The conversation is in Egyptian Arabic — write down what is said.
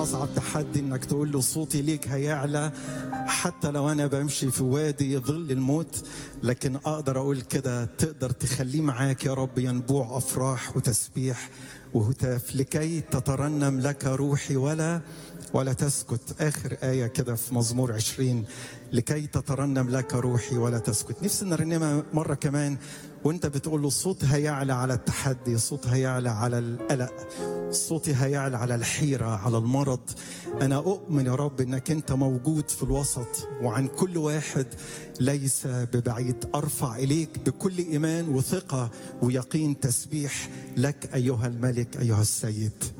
اصعب تحدي انك تقول له صوتي ليك هيعلى حتى لو انا بمشي في وادي ظل الموت لكن اقدر اقول كده تقدر تخليه معاك يا رب ينبوع افراح وتسبيح وهتاف لكي تترنم لك روحي ولا ولا تسكت آخر آية كده في مزمور عشرين لكي تترنم لك روحي ولا تسكت نفسي نرنمها مرة كمان وانت بتقول له الصوت هيعلى على التحدي الصوت هيعلى على القلق صوتي هيعلى على الحيرة على المرض أنا أؤمن يا رب أنك أنت موجود في الوسط وعن كل واحد ليس ببعيد أرفع إليك بكل إيمان وثقة ويقين تسبيح لك أيها الملك أيها السيد